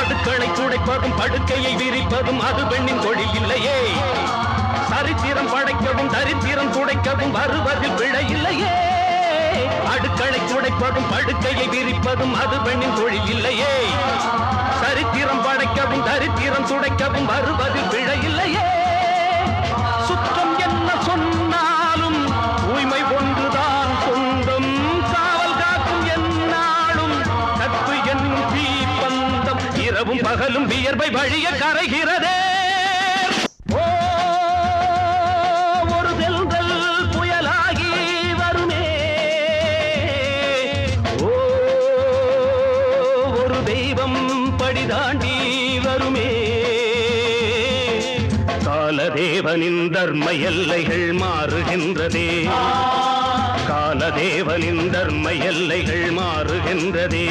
அடுக்களை துடைப்பதும் படுக்கையை விரிப்பதும் அது பெண்ணின் தொழில் இல்லையே சரித்திரம் படைக்கவும் தரித்திரம் துடைக்கவும் வருவதில் பிழை இல்லையே அடுக்களை துடைப்பதும் படுக்கையை விரிப்பதும் அது பெண்ணின் தொழில் இல்லையே சரித்திரம் படைக்கவும் தரித்திரம் துடைக்கவும் வருவதில் பிழை இல்லையே சுற்றம் என்ன சொன்னாலும் தூய்மை ஒன்றுதான் சொந்தம் காவல் காக்கும் என்னாலும் கற்பு என்னும் தீப்பந்தம் இரவும் பகலும் வியர்வை வழிய கரைகிறதே ஓ, ஒரு தென்றல் புயலாகி வருமே ஓ ஒரு தெய்வம் படிதாண்டி வருமே காலதேவனின் தர்ம எல்லைகள் மாறுகின்றதே காலதேவனின் தர்ம எல்லைகள் மாறுகின்றதே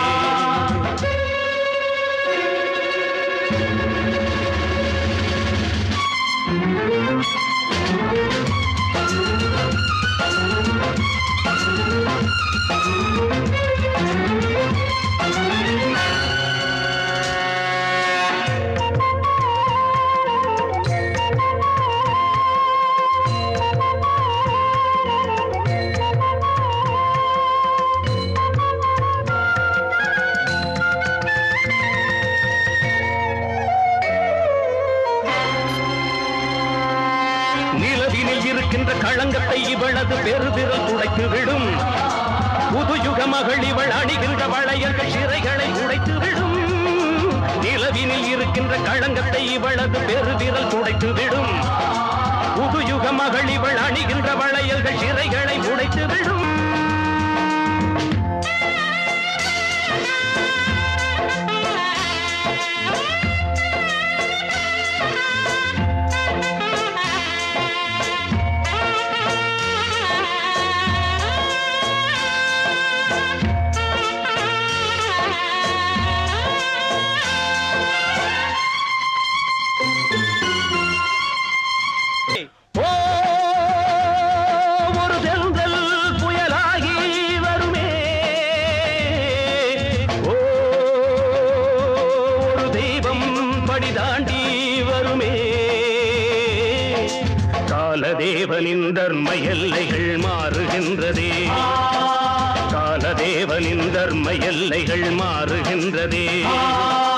நிலவினில் இருக்கின்ற களங்கத்தை இவளது பெருவிரல் துடைத்து விடும் புதுயுக மகள் இவள் அணிகின்ற வளையல்கள் சிறைகளை உடைத்து விடும் நிலவினில் இருக்கின்ற களங்கத்தை இவளது பெருவிரல் துடைத்து விடும் புதுயுக மகள் இவள் அணிகின்ற வளையல்கள் சிறைகளை உடைத்து விடும் ஓ ஒரு தென்றல் புயலாகி வருமே ஓ ஒரு தெய்வம் படிதாண்டி வருமே காலதேவனின் தர்ம எல்லைகள் மாறுகின்றதே காலதேவனின் தர்ம எல்லைகள் மாறுகின்றதே